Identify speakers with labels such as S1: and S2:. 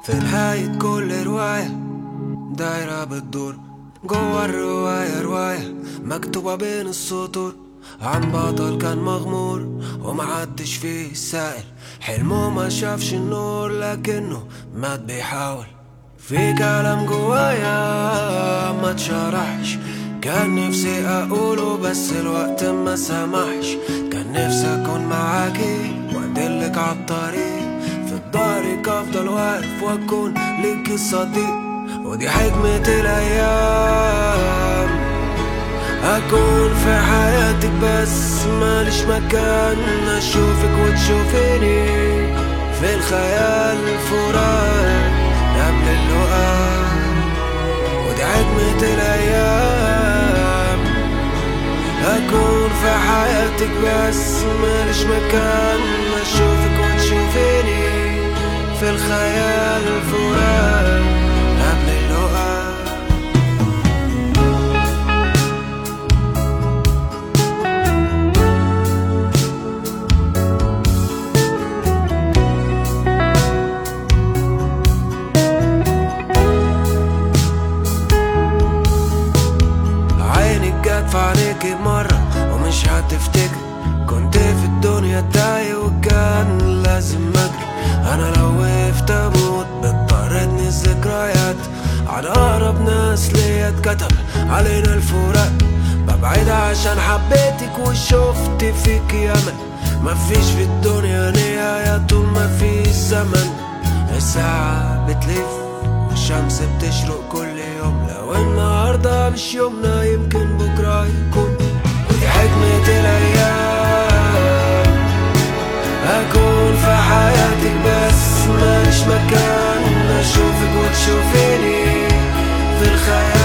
S1: في نهاية كل رواية دايرة بتدور جوا الرواية رواية مكتوبة بين السطور عن بطل كان مغمور ومحدش فيه سائل حلمه ما شافش النور لكنه مات بيحاول في كلام جوايا ما اتشرحش كان نفسي اقوله بس الوقت ما سمحش كان نفسي اكون معاكي وادلك عالطريق في الطريق افضل واقف واكون ليكي صديق ودي حكمة الايام اكون في حياتك بس ماليش مكان اشوفك وتشوفيني في الخيال فراق قبل اللقاء ودي حكمة الايام اكون في حياتك بس ماليش مكان اشوفك وتشوفيني في الخيال فراق قبل اللقاء عينك جت في عينيكي مرة ومش هتفتكر كنت في الدنيا تايه وكان لازم اجري انا لو وقفت اموت بتطردني الذكريات عن اقرب ناس ليا اتكتب علينا الفراق ببعد عشان حبيتك وشفت فيك امل مفيش في الدنيا نهاية طول ما في زمن الساعة بتلف والشمس بتشرق كل يوم لو النهاردة مش يومنا يمكن بكرة يكون ودي حكمة الأيام أكون في حياتك بس ماليش مكان أشوفك وتشوفيني في الخيال